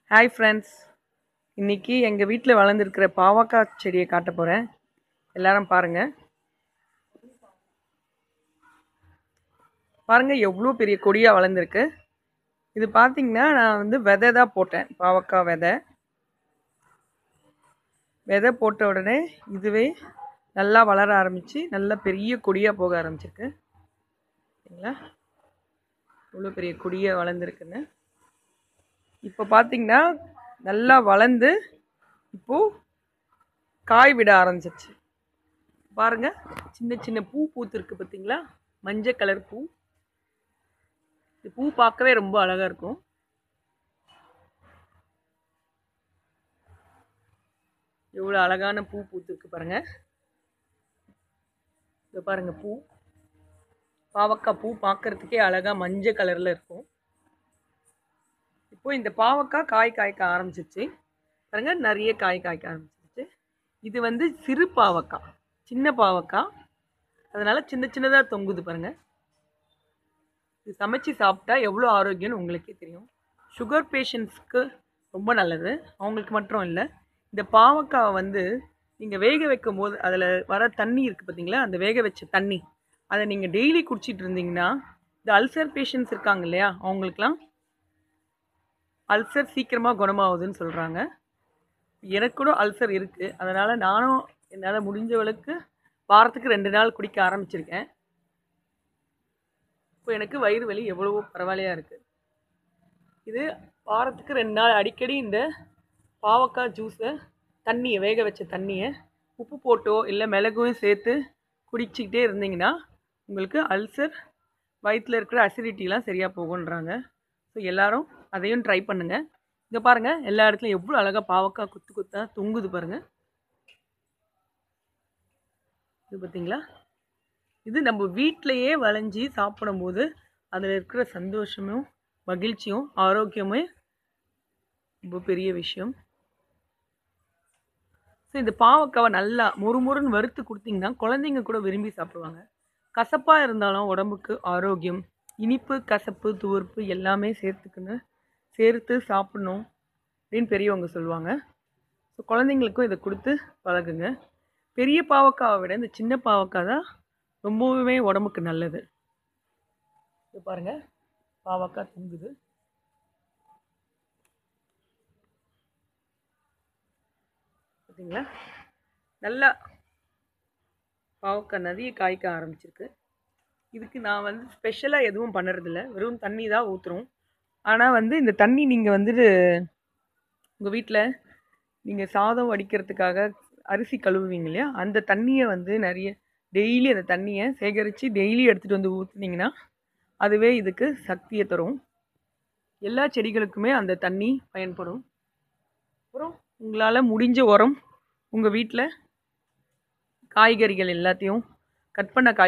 hi friends இன்னைக்கு எங்கள் வீட்டில் வளர்ந்துருக்கிற பாவக்காய் செடியை காட்ட போகிறேன் எல்லாரும் பாருங்கள் பாருங்கள் எவ்வளோ பெரிய கொடியாக வளர்ந்துருக்கு இது பார்த்தீங்கன்னா நான் வந்து விதை தான் போட்டேன் பாவக்காய் விதை விதை போட்ட உடனே இதுவே நல்லா வளர ஆரம்பித்து நல்ல பெரிய கொடியாக போக ஆரம்பிச்சிருக்கு சரிங்களா இவ்வளோ பெரிய கொடியாக வளர்ந்துருக்குன்னு இப்போ பார்த்தீங்கன்னா நல்லா வளர்ந்து இப்போது காய் விட ஆரம்பிச்சிருச்சு பாருங்க சின்ன சின்ன பூ பூத்துருக்கு பார்த்தீங்களா மஞ்சள் கலர் பூ இந்த பூ பார்க்கவே ரொம்ப அழகாக இருக்கும் எவ்வளோ அழகான பூ பூத்துருக்கு பாருங்க இது பாருங்க பூ பாவக்காய் பூ பார்க்கறதுக்கே அழகாக மஞ்சள் கலரில் இருக்கும் இப்போ இந்த பாவக்காய் காய் காய்க்க ஆரம்பிச்சிருச்சு பாருங்க நிறைய காய் காய்க்க ஆரம்பிச்சிருச்சு இது வந்து சிறு பாவக்காய் சின்ன பாவக்காய் அதனால சின்ன சின்னதாக தொங்குது பாருங்க இது சமைச்சு சாப்பிட்டா எவ்வளோ ஆரோக்கியம்னு உங்களுக்கே தெரியும் சுகர் பேஷண்ட்ஸ்க்கு ரொம்ப நல்லது அவங்களுக்கு மட்டும் இல்லை இந்த பாவக்காய் வந்து நீங்கள் வேக வைக்கும் போது அதில் வர தண்ணி இருக்குது பார்த்தீங்களா அந்த வேக வச்ச தண்ணி அதை நீங்கள் டெய்லி குடிச்சிட்டு இருந்தீங்கன்னா இந்த அல்சர் பேஷண்ட்ஸ் இருக்காங்க இல்லையா அவங்களுக்குலாம் அல்சர் சீக்கிரமாக குணமாகுதுன்னு சொல்கிறாங்க எனக்கு கூட அல்சர் இருக்குது அதனால் நானும் என்னால் முடிஞ்சவளுக்கு வாரத்துக்கு ரெண்டு நாள் குடிக்க ஆரம்பிச்சிருக்கேன் இப்போ எனக்கு வயிறு வலி எவ்வளவோ பரவாயில்லையாக இருக்குது இது வாரத்துக்கு ரெண்டு நாள் அடிக்கடி இந்த பாவக்காய் ஜூஸை தண்ணியை வேக வச்ச தண்ணியை உப்பு போட்டோ இல்லை மிளகும் சேர்த்து குடிச்சிக்கிட்டே இருந்தீங்கன்னா உங்களுக்கு அல்சர் வயிற்றில் இருக்கிற அசிடிட்டிலாம் சரியாக போகுன்றாங்க ஸோ எல்லாரும் அதையும் ட்ரை பண்ணுங்கள் இங்கே பாருங்கள் எல்லா இடத்துலையும் எவ்வளோ அழகாக பாவக்காய் குத்து குத்தா தொங்குது பாருங்கள் இது பார்த்தீங்களா இது நம்ம வீட்டிலையே வளைஞ்சி சாப்பிடும்போது அதில் இருக்கிற சந்தோஷமும் மகிழ்ச்சியும் ஆரோக்கியமே ரொம்ப பெரிய விஷயம் ஸோ இந்த பாவக்காவை நல்லா முறுமுறுன்னு வறுத்து கொடுத்தீங்கன்னா குழந்தைங்க கூட விரும்பி சாப்பிடுவாங்க கசப்பாக இருந்தாலும் உடம்புக்கு ஆரோக்கியம் இனிப்பு கசப்பு துவர்ப்பு எல்லாமே சேர்த்துக்குன்னு சேர்த்து சாப்பிடணும் அப்படின்னு பெரியவங்க சொல்லுவாங்க ஸோ குழந்தைங்களுக்கும் இதை கொடுத்து பழகுங்க பெரிய பாவக்காவை விட இந்த சின்ன பாவக்காய் தான் ரொம்பவுமே உடம்புக்கு நல்லது இது பாருங்கள் பாவக்காய் தொங்குது பார்த்தீங்களா நல்லா பாவக்காய் நிறைய காய்க்க ஆரம்பிச்சிருக்கு இதுக்கு நான் வந்து ஸ்பெஷலாக எதுவும் பண்ணுறதில்ல வெறும் தண்ணி தான் ஊற்றுறோம் ஆனால் வந்து இந்த தண்ணி நீங்கள் வந்துட்டு உங்கள் வீட்டில் நீங்கள் சாதம் வடிக்கிறதுக்காக அரிசி கழுவுவீங்க இல்லையா அந்த தண்ணியை வந்து நிறைய டெய்லி அந்த தண்ணியை சேகரித்து டெய்லி எடுத்துகிட்டு வந்து ஊற்றுனீங்கன்னா அதுவே இதுக்கு சக்தியை தரும் எல்லா செடிகளுக்குமே அந்த தண்ணி பயன்படும் அப்புறம் உங்களால் முடிஞ்ச உரம் உங்கள் வீட்டில் காய்கறிகள் எல்லாத்தையும் கட் பண்ண காய்